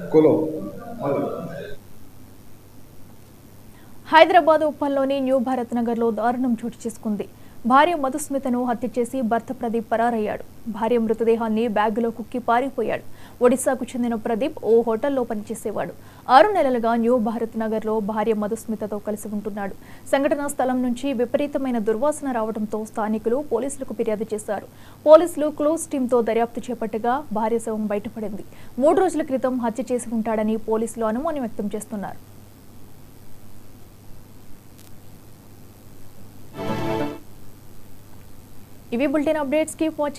खोलो హైదరాబాద్ ఉప్పల్లోని న్యూ భారత్ నగర్లో దారుణం చోటు చేసుకుంది భార్య మధుస్మితను హత్య చేసి భర్త ప్రదీప్ పరారయ్యాడు భార్య మృతదేహాన్ని బ్యాగులో కుక్కి పారిపోయాడు ఒడిశాకు చెందిన ప్రదీప్ ఓ హోటల్లో పనిచేసేవాడు ఆరు నెలలుగా న్యూ భారత్ నగర్లో భార్య మధుస్మితతో కలిసి ఉంటున్నాడు సంఘటనా స్థలం నుంచి విపరీతమైన దుర్వాసన రావడంతో స్థానికులు పోలీసులకు ఫిర్యాదు చేశారు పోలీసులు క్లోజ్ టీంతో దర్యాప్తు చేపట్టగా భార్య శవం బయటపడింది మూడు రోజుల క్రితం హత్య చేసి ఉంటాడని పోలీసులు అనుమానం వ్యక్తం చేస్తున్నారు ఇవి బులెటిన్ అప్డేట్స్ కీప్ వాచింగ్